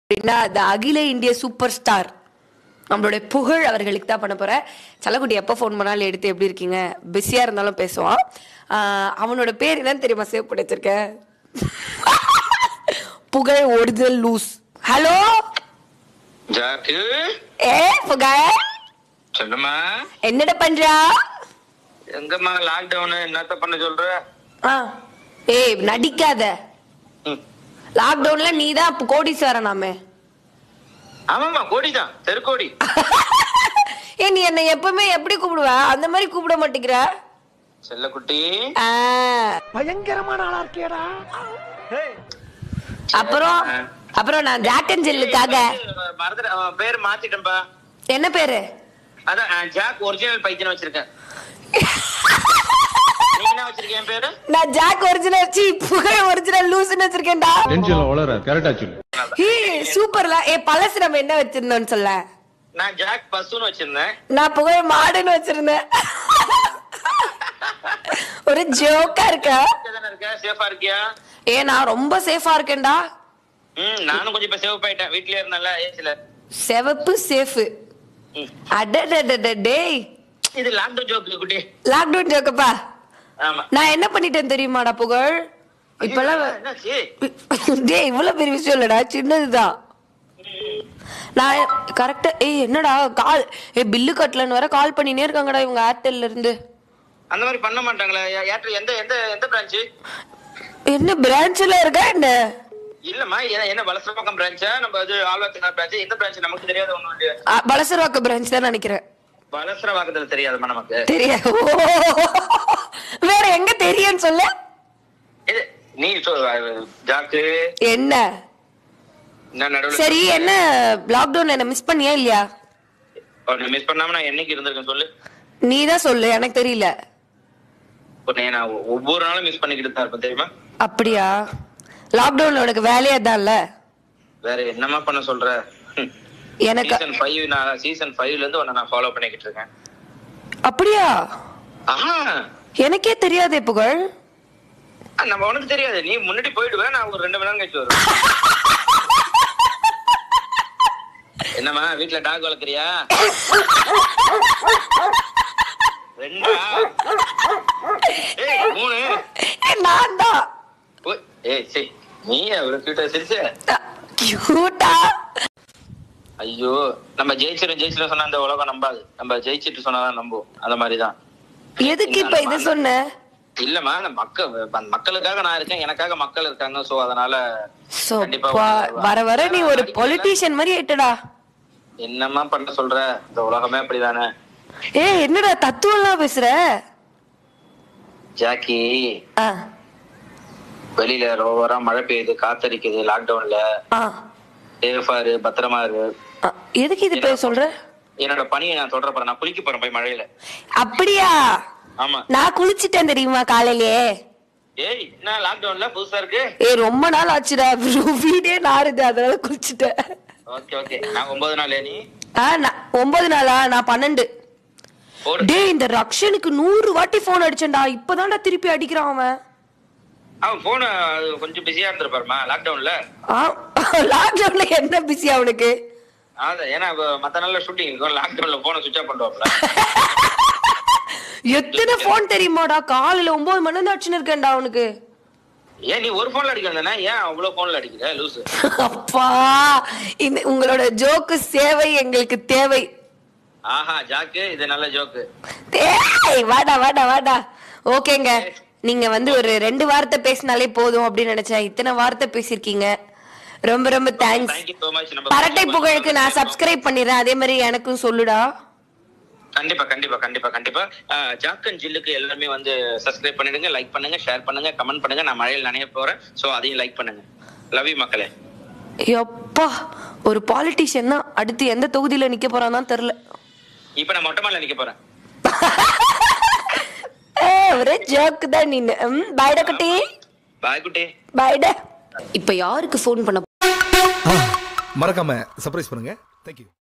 அப்படின்னா the அகில இந்திய சூப்பர் ஸ்டார் நம்மளுடைய புகழ் அவர்களுக்கு தான் பண்ண போறேன் சலக்குட்டி எப்போ ஃபோன் பண்ணாலும் எடுத்து எப்படி இருக்கீங்க பிஸியா இருந்தாலும் பேசுவான் ஆஹ் அவனோட பேர் என்னன்னு தெரியுமா சேவ் பண்ணி வச்சிருக்கேன் Pugazh original loose hello Jack ஏ புகழ் சொல்லுமா என்னடா பண்றா எங்கம்மா லாக்டவுன் என்னத்த பண்ண சொல்ற ஆ ஏய் நடிக்காத ம். லாக்டவுன்ல நீ தான் கோடீஸ்வரனாமே ஆமாமா கோடி தான் தெருக்கோடி ஏ நீ என்னை எப்பவுமே எப்படி கூப்பிடுவ அந்த மாதிரி கூப்பிட மாட்டேங்கிற செல்லக்குட்டி ஆ. பயங்கரமான ஆளா இருக்கேடா அப்புறம் அப்புறம் நான் ஜாக் அண்ட் ஜில்லுக்காக மறந்துட்டு அவன் பேர் மாத்திட்டேன்பா என்ன பேரு அதான் அஹ், ஜாக் ஒரிஜினல் பைத்தியம் வச்சிருக்கேன் நீ என்ன வச்சிருக்கேன் என் பேரு நான் Jack original C Pugazh original லூஸ்னு வச்சிருக்கேன்டா டென்ஷன்ல வளர கரெக்டா சொல்லு ஹே சூப்பர்ல ஏ பழசு நம்ம என்ன வச்சிருந்தோம்னு சொல்ல நான் ஜாக் பஸ்ஸுன்னு வச்சிருந்தேன் நான் புகழ் மாடுன்னு வச்சிருந்தேன் ஒரு ஜோக்கா இருக்கா தானே இருக்க சேஃபா இருக்கியா ஏ நான் ரொம்ப சேஃபா இருக்கேன்டா ம் நானும் கொஞ்சம் இப்ப சேவ் ஆயிட்டேன் வீட்லயே இருந்தேன்ல ஏசில செவப்பு சேஃபு ம். அடடடட டேய் இது லாக்டவுன் ஜோக்கு குட்டி லாக்டவுன் ஜோக்கப்பா ஆமா நான் என்ன பண்ணிட்டேன் தெரியுமாடா புகழ் இப்பெல்லாம் என்னாச்சு டேய் இவ்வளவு பெரிய விஷயம் இல்லடா சின்னதுதான் நான் கரெக்டா ஏய் என்னடா கால் ஏய் பில்லு கட்டலன்னு வேற கால் பண்ணினே இருக்காங்கடா இவங்க ஏர்டெல்ல இருந்து அந்த மாதிரி பண்ண மாட்டாங்களே ஏ- ஏர்டெல் எந்த எந்த எந்த பிரான்ச்சு என்ன பிரான்ச்ல இருக்கா என்ன இல்லம்மா என்ன என்ன வலசரப்பாக்கம் பிரான்ச்சா நம்ம அது ஆழ்வாத்தினார் பிரான்ச் எந்த பிரான்ச் நமக்கு தெரியாத ஒண்ணு இல்லையா ஆ, பலசரவாக்க பிரான்ச் தான் நினைக்கிறேன் வலசரவாக்கத்துல தெரியாதுமா நமக்கு தெரியாது ஓ வேற எங்க தெரியும்னு சொல்ல இது நீ சொல் ஜாக்கு என்ன நான் நடுவுல சரி என்ன லாக்டவுன் என்ன மிஸ் பண்ணியா இல்லையா மிஸ் பண்ணாம நான் என்னைக்கு இருந்திருக்கேன் சொல்லு நீ தான் சொல்லு எனக்கு தெரியல உன்னை நான் ஒ- ஒவ்வொரு நாளும் மிஸ் பண்ணிக்கிட்டு தான் இருப்பேன் தெரியுமா அப்படியா லாக்டவுன்ல உனக்கு வேலையா தான்ல வேற என்னமா பண்ண சொல்ற எனக்கு சீசன் ஃபைவ் நான் சீசன் ஃபைவ்ல இருந்து உன்னை நான் ஃபாலோ பண்ணிக்கிட்டு இருக்கேன் அப்படியா ஆஹா எனக்கே தெரியாதே புகழ் ஆ, நம்ம உனக்கு தெரியாது நீ முன்னாடி போயிடுவேன் நான் ஒரு ரெண்டு மணி நேரம் கழிச்சு வருவேன் என்னம்மா வீட்ல டாக் வளர்க்குறியா ரெண்டா ஏய் மூணு ஏய், நான் தான் ஓய், ஏய் சரி நீ அவ்வளவு கியூட்டா சிரிச்ச கியூட்டா ஐயோ நம்ம ஜெயிச்சிரும் ஜெயிச்சிரும் சொன்னா அந்த உலகம் நம்பாது நம்ம ஜெயிச்சிட்டு சொன்னாதான் நம்பும் அந்த மாதிரிதான் எதுக்கு இப்ப இது சொன்ன இல்லம்மா அந்த மக்கள் மக்களுக்காக நான் இருக்கேன் எனக்காக மக்கள் இருக்காங்க சோ அதனால சோ, கண்டிப்பா பா- ஒரு- வர வர நீ ஒரு பொலிட்டீஷியன் மாதிரி ஆயிட்டடா என்னம்மா பண்ண சொல்ற இந்த உலகமே அப்படிதானே ஏய் என்னடா தத்துவம்லாம் பேசுற ஜாக்கி ஆ, வெளியில ரோவரா மழை பெய்யுது காத்தடிக்குது லாக்டவுன்ல ஆ, சேஃபா இரு பத்திரமா இரு ஆ. எதுக்கு இது போய் சொல்ற என்னோட பணியை நான் சொல்ற போறேன் நான் குளிக்க போறேன் போய் மழையில அப்படியா ஆமா நான் குளிச்சிட்டேன் தெரியுமா காலையிலேயே ஏய் என்ன லாக்டவுன்ல புதுசா இருக்கு ஏய் ரொம்ப நாள் ஆச்சுடா வீடே நாறுது அதனால குளிச்சிட்டேன் ஓகே ஓகே நான் ஒன்பது நாள் நீ ஆ நான் ஒன்பது நாளா நான் பன்னெண்டு போடு டேய் இந்த ரக்ஷனுக்கு நூறு வாட்டி போன் அடிச்சேன்டா இப்பதான்டா திருப்பி அடிக்கிறான் அவன் அவன் போன கொஞ்சம் பிஸியா இருந்திருப்பாருமா லாக்டவுன்ல லாக்டவுன்ல என்ன பிஸி அவனுக்கு அதான் ஏன்னா இப்ப மத்த நாள்ல ஷூட்டிங் இருக்கும் லாக்டவுன்ல போன சுவிச் ஆஃப் பண்ணுவாப்ல எத்தனை போன் தெரியுமாடா காலையில ஒன்பது மணி நேரம் அடிச்சுன்னு இருக்கேன்டா அவனுக்கு ஏன் நீ ஒரு போன்ல அடிக்கிறதானே ஏன் அவ்வளவு போன்ல அடிக்கிற லூசு அப்பா இந்த உங்களோட ஜோக்கு சேவை எங்களுக்கு தேவை ஆஹா ஜாக்கு இது நல்ல ஜோக்கு ஏய் வாடா வாடா வாடா ஓகேங்க நீங்க வந்து ஒரு ரெண்டு வார்த்தை பேசினாலே போதும் அப்படின்னு நினைச்சேன் இத்தனை வார்த்தை பேசியிருக்கீங்க ரொம்ப ரொம்ப தேங்க்ஸ் தேங்க்யூ சோ மச் நம்ம பரட்டை புகழுக்கு நான் சப்ஸ்கிரைப் பண்ணிடுறேன் அதே மாதிரி எனக்கும் சொல்லுடா கண்டிப்பா கண்டிப்பா கண்டிப்பா கண்டிப்பா ஆஹ், ஜாக் அண்ட் ஜில்லுக்கு எல்லாருமே வந்து சப்ஸ்கிரைப் பண்ணிடுங்க லைக் பண்ணுங்க ஷேர் பண்ணுங்க கமெண்ட் பண்ணுங்க நான் மழையில் நனைய போறேன் சோ அதையும் லைக் பண்ணுங்க லவ் யூ மக்களே எப்பா ஒரு பாலிட்டிஷியன் தான் அடுத்து எந்த தொகுதியில நிக்க போறான் தான் தெரியல இப்ப நான் மொட்டை மாலையில நிக்க போறேன் ஏய், ஒரே ஜோக்கு தான் நீனு பாய்டா குட்டி பாய் குட்டி பாய்டா இப்ப யாருக்கு ஃபோன் பண்ண மறக்காம சர்ப்ரைஸ் பண்ணுங்க தேங்க்யூ